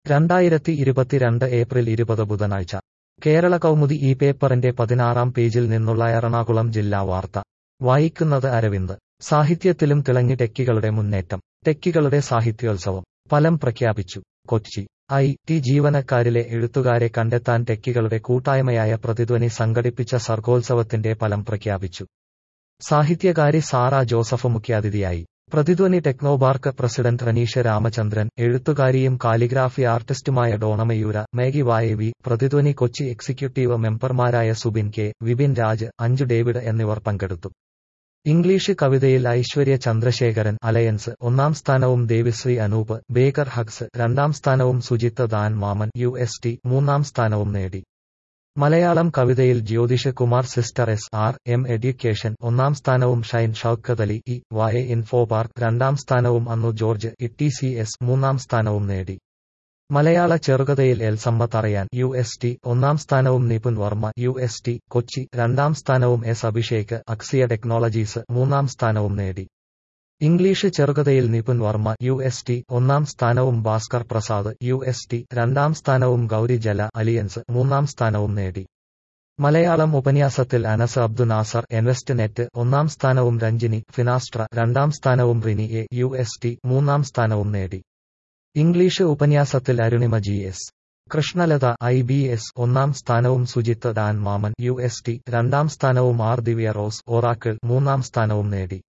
രണ്ടായിരത്തി ഇരുപത്തിരണ്ട് ഏപ്രിൽ ഇരുപത് ബുധനാഴ്ച കേരള കൗമുദി ഈ പേപ്പറിന്റെ പതിനാറാം പേജിൽ നിന്നുള്ള എറണാകുളം ജില്ലാ വാർത്ത വായിക്കുന്നത് അരവിന്ദ് സാഹിത്യത്തിലും തിളങ്ങി ടെക്കികളുടെ മുന്നേറ്റം ടെക്കികളുടെ സാഹിത്യോത്സവം ഫലം പ്രഖ്യാപിച്ചു കൊച്ചി ഐ ടി ജീവനക്കാരിലെ എഴുത്തുകാരെ കണ്ടെത്താൻ ടെക്കികളുടെ കൂട്ടായ്മയായ പ്രതിധ്വനി സംഘടിപ്പിച്ച സർഗോത്സവത്തിന്റെ ഫലം പ്രഖ്യാപിച്ചു സാഹിത്യകാരി സാറ ജോസഫ് മുഖ്യാതിഥിയായി പ്രതിധ്വനി ടെക്നോപാർക്ക് പ്രസിഡന്റ് റനീഷ രാമചന്ദ്രൻ എഴുത്തുകാരിയും കാലിഗ്രാഫി ആർട്ടിസ്റ്റുമായ ഡോണമയൂര മേഗി വായവി പ്രതിധ്വനി കൊച്ചി എക്സിക്യൂട്ടീവ് മെമ്പർമാരായ സുബിൻ കെ വിപിൻ രാജ് അഞ്ജു ഡേവിഡ് എന്നിവർ പങ്കെടുത്തു ഇംഗ്ലീഷ് കവിതയിൽ ഐശ്വര്യ ചന്ദ്രശേഖരൻ അലയൻസ് ഒന്നാം സ്ഥാനവും ദേവിശ്രീ അനൂപ് ബേക്കർ ഹഗ്സ് രണ്ടാം സ്ഥാനവും Sujith Dan Maman U S T മൂന്നാം സ്ഥാനവും നേടി മലയാളം കവിതയിൽ Jyothish Kumar sister S R M education ഒന്നാം സ്ഥാനവും ഷൈൻ ഷൌക്കത്ത് അലി ഇ വായ ഇൻഫോപാർക്ക് രണ്ടാം സ്ഥാനവും അന്നു ജോർജ് ഇ സി എസ് മൂന്നാം സ്ഥാനവും നേടി മലയാള ചെറുകഥയിൽ എൽ സമ്മത്ത് അറിയാൻ യു എസ് ടി ഒന്നാം സ്ഥാനവും Nipun Varma U S T Kochi രണ്ടാം സ്ഥാനവും എസ് അഭിഷേക് അക്സിയ ടെക്നോളജീസ് മൂന്നാം സ്ഥാനവും നേടി ഇംഗ്ലീഷ് ചെറുകഥയിൽ Nipun Varma U S T ഒന്നാം സ്ഥാനവും Bhaskar Prasad U S T രണ്ടാം സ്ഥാനവും ഗൗരി ജല അലിയൻസ് മൂന്നാം സ്ഥാനവും നേടി മലയാളം ഉപന്യാസത്തിൽ അനസ് അബ്ദു നാസർ എൻവെസ്റ്റ് നെറ്റ് ഒന്നാം സ്ഥാനവും രഞ്ജിനി ഫിനാസ്ട്ര രണ്ടാം സ്ഥാനവും Rini A U S T മൂന്നാം സ്ഥാനവും നേടി ഇംഗ്ലീഷ് ഉപന്യാസത്തിൽ Arunima G S Krishnalatha I B S ഒന്നാം സ്ഥാനവും Sujith Dan Maman U S T രണ്ടാം സ്ഥാനവും ആർ ദിവ്യ റോസ് ഒറാക്കിൾ മൂന്നാം സ്ഥാനവും നേടി